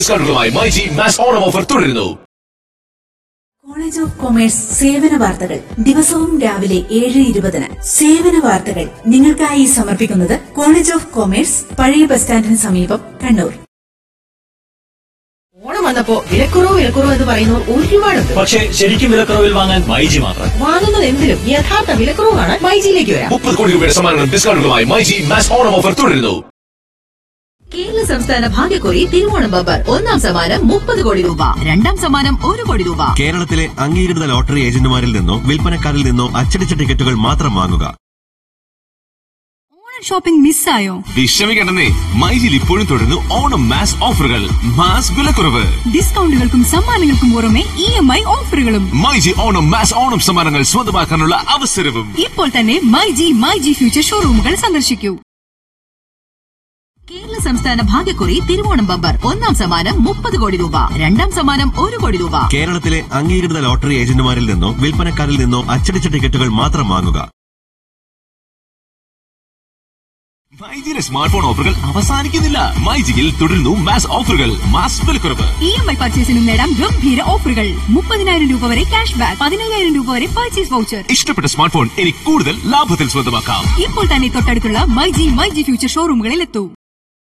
ഡിസ്കൗണ്ടുകളുമായി myG mass Onam offer തുടരുന്നു college of commerce സേവന വാർത്തകൾ ദിവസവും രാവിലെ ഏഴ് ഇരുപതിന് സേവന വാർത്തകൾ നിങ്ങൾക്കായി സമർപ്പിക്കുന്നത് കോളേജ് ഓഫ് കൊമേഴ്സ് പഴയ ബസ് സ്റ്റാൻഡിന് സമീപം കണ്ണൂർ ഓണം വന്നപ്പോ വിലക്കുറവ് വിലക്കുറവ് എന്ന് പറയുന്നവർ ഒരുപാടുണ്ട് പക്ഷേ ശരിക്കും വിലക്കുറവിൽ വാങ്ങാൻ മൈജി മാത്രം വാങ്ങുന്നത് എന്തിലും യഥാർത്ഥ വിലക്കുറവ് കാണാൻ മൈജിയിലേക്ക് വരാം മുപ്പത് കോടി രൂപയുടെ സമ്മാനങ്ങളും ഡിസ്കൗണ്ടുകളുമായി മൈജി മാസ് ഓണം ഓഫർ തുടരുന്നു കേരള സംസ്ഥാന ഭാഗ്യക്കുറി തിരുവോണം ബമ്പർ ഒന്നാം സമ്മാനം മുപ്പത് കോടി രൂപ രണ്ടാം സമ്മാനം ഒരു കോടി രൂപ കേരളത്തിലെ അംഗീകൃത ലോട്ടറി ഏജന്റുമാരിൽ നിന്നോ വിൽപ്പനക്കാരിൽ നിന്നോ അച്ചടിച്ച ടിക്കറ്റുകൾ മാത്രം വാങ്ങുക ഓണം ഷോപ്പിംഗ് മിസ്സായോ വിഷമിക്കണ്ടെന്നേ മൈജിൽ ഇപ്പോഴും തുടരുന്നു ഓണം മാസ് ഓഫറുകൾ മാസ് വിലക്കുറവ് ഡിസ്കൗണ്ടുകൾക്കും സമ്മാനങ്ങൾക്കും പുറമെ ഇ എം ഐ ഓഫറുകളും മൈജി ഓണം മാസ് ഓണം സമ്മാനങ്ങൾ സ്വന്തമാക്കാനുള്ള അവസരവും ഇപ്പോൾ തന്നെ myG myG future ഷോറൂമുകൾ സന്ദർശിക്കൂ കേരള സംസ്ഥാന ഭാഗ്യക്കുറി തിരുവോണം ബമ്പർ ഒന്നാം സമ്മാനം മുപ്പത് കോടി രൂപ രണ്ടാം സമ്മാനം ഒരു കോടി രൂപ കേരളത്തിലെ അംഗീകൃത ലോട്ടറി ഏജന്റുമാരിൽ നിന്നോ വിൽപ്പനക്കാരിൽ നിന്നോ അച്ചടിച്ച ടിക്കറ്റുകൾ മാത്രം വാങ്ങുക മൈജിയിലെ സ്മാർട്ട് ഫോൺ ഓഫറുകൾ അവസാനിക്കുന്നില്ല മൈജിയിൽ തുടരുന്നു മാസ് ഓഫറുകൾ മാസ് വിലക്കുറവ് ഇ എം ഐ പർച്ചേസിനും നേടാം ഗംഭീര ഓഫറുകൾ മുപ്പതിനായിരം രൂപ വരെ ക്യാഷ് ബാക്ക് പതിനയ്യായിരം രൂപ വരെ പർച്ചേസ് വൗച്ചർ ഇഷ്ടപ്പെട്ട സ്മാർട്ട് ഫോൺ ഇനി കൂടുതൽ ലാഭത്തിൽ സ്വന്തമാക്കാം ഇപ്പോൾ തന്നെ തൊട്ടടുത്തുള്ള myG myG future ഷോറൂമുകളിൽ എത്തൂ